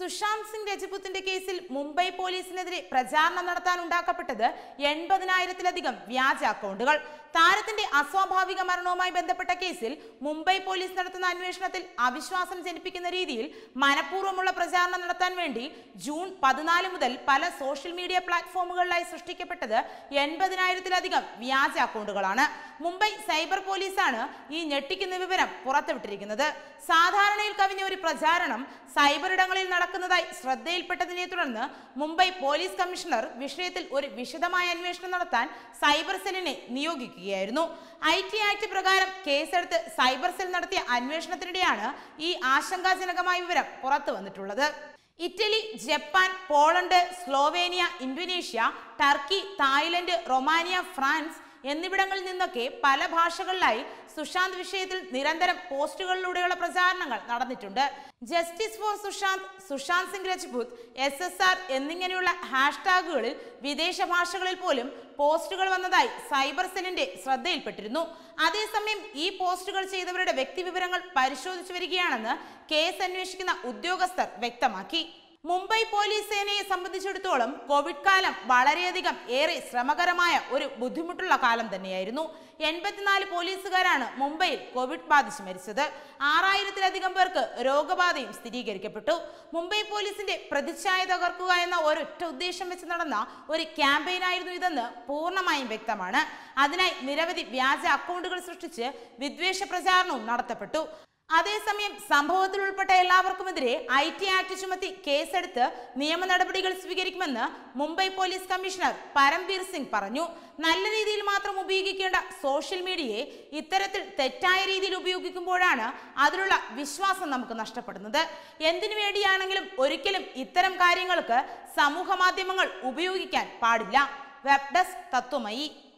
സുശാന്ത് സിംഗ് രജപുത്തിന്റെ കേസിൽ മുംബൈ പോലീസിനെതിരെ പ്രചാരണം നടത്താൻ ഉണ്ടാക്കപ്പെട്ടത് എൺപതിനായിരത്തിലധികം വ്യാജ അക്കൗണ്ടുകൾ താരത്തിന്റെ അസ്വാഭാവിക മരണവുമായി ബന്ധപ്പെട്ട കേസിൽ മുംബൈ പോലീസ് നടത്തുന്ന അന്വേഷണത്തിൽ അവിശ്വാസം ജനിപ്പിക്കുന്ന രീതിയിൽ മനഃപൂർവ്വമുള്ള പ്രചാരണം നടത്താൻ വേണ്ടി ജൂൺ പതിനാല് മുതൽ പല സോഷ്യൽ മീഡിയ പ്ലാറ്റ്ഫോമുകളിലായി സൃഷ്ടിക്കപ്പെട്ടത് എൺപതിനായിരത്തിലധികം വ്യാജ അക്കൗണ്ടുകളാണ് മുംബൈ സൈബർ പോലീസാണ് ഈ ഞെട്ടിക്കുന്ന വിവരം പുറത്തുവിട്ടിരിക്കുന്നത് സാധാരണയിൽ കവിഞ്ഞ ഒരു പ്രചാരണം സൈബർ ഇടങ്ങളിൽ നടക്കുന്നതായി ശ്രദ്ധയിൽപ്പെട്ടതിനെ തുടർന്ന് മുംബൈ പോലീസ് കമ്മീഷണർ വിഷയത്തിൽ ഒരു വിശദമായ അന്വേഷണം നടത്താൻ സൈബർ സെല്ലിനെ നിയോഗിക്കുകയായിരുന്നു ഐ ടി ആക്ട് പ്രകാരം കേസെടുത്ത് സൈബർ സെൽ നടത്തിയ അന്വേഷണത്തിനിടെയാണ് ഈ ആശങ്കാജനകമായ വിവരം പുറത്തു വന്നിട്ടുള്ളത് Italy Japan Poland Slovenia Indonesia Turkey Thailand Romania France എന്നിവിടങ്ങളിൽ നിന്നൊക്കെ പല ഭാഷകളിലായി സുശാന്ത് വിഷയത്തിൽ നിരന്തരം പോസ്റ്റുകളിലൂടെയുള്ള പ്രചാരണങ്ങൾ നടന്നിട്ടുണ്ട് justice for Sushant Sushant Singh Rajput S S R എന്നിങ്ങനെയുള്ള ഹാഷ്ടാഗുകളിൽ വിദേശ ഭാഷകളിൽ പോലും പോസ്റ്റുകൾ വന്നതായി സൈബർ സെല്ലിന്റെ ശ്രദ്ധയിൽപ്പെട്ടിരുന്നു അതേസമയം ഈ പോസ്റ്റുകൾ ചെയ്തവരുടെ വ്യക്തിവിവരങ്ങൾ പരിശോധിച്ചു വരികയാണെന്ന് കേസ് അന്വേഷിക്കുന്ന ഉദ്യോഗസ്ഥർ വ്യക്തമാക്കി മുംബൈ പോലീസ് സേനയെ സംബന്ധിച്ചിടത്തോളം കോവിഡ് കാലം വളരെയധികം ഏറെ ശ്രമകരമായ ഒരു ബുദ്ധിമുട്ടുള്ള കാലം തന്നെയായിരുന്നു എൺപത്തിനാല് പോലീസുകാരാണ് മുംബൈയിൽ കോവിഡ് ബാധിച്ച് മരിച്ചത് ആറായിരത്തിലധികം പേർക്ക് രോഗബാധയും സ്ഥിരീകരിക്കപ്പെട്ടു മുംബൈ പോലീസിന്റെ പ്രതിച്ഛായ തകർക്കുക എന്ന ഒരൊറ്റ ഉദ്ദേശം വെച്ച് നടന്ന ഒരു ക്യാമ്പയിനായിരുന്നു ഇതെന്ന് പൂർണ്ണമായും വ്യക്തമാണ് അതിനായി നിരവധി വ്യാജ അക്കൗണ്ടുകൾ സൃഷ്ടിച്ച് വിദ്വേഷ പ്രചാരണവും നടത്തപ്പെട്ടു അതേസമയം സംഭവത്തിൽ ഉൾപ്പെട്ട എല്ലാവർക്കുമെതിരെ ഐ ടി ആക്ട് ചുമത്തി കേസെടുത്ത് നിയമ നടപടികൾ സ്വീകരിക്കുമെന്ന് മുംബൈ പോലീസ് കമ്മീഷണർ പരംബീർ സിംഗ് പറഞ്ഞു നല്ല രീതിയിൽ മാത്രം ഉപയോഗിക്കേണ്ട സോഷ്യൽ മീഡിയയെ ഇത്തരത്തിൽ തെറ്റായ രീതിയിൽ ഉപയോഗിക്കുമ്പോഴാണ് അതിലുള്ള വിശ്വാസം നമുക്ക് നഷ്ടപ്പെടുന്നത് എന്തിനു വേണ്ടിയാണെങ്കിലും ഒരിക്കലും ഇത്തരം കാര്യങ്ങൾക്ക് സമൂഹ മാധ്യമങ്ങൾ ഉപയോഗിക്കാൻ പാടില്ല വെബ് ഡെസ്ക് തത്വമയി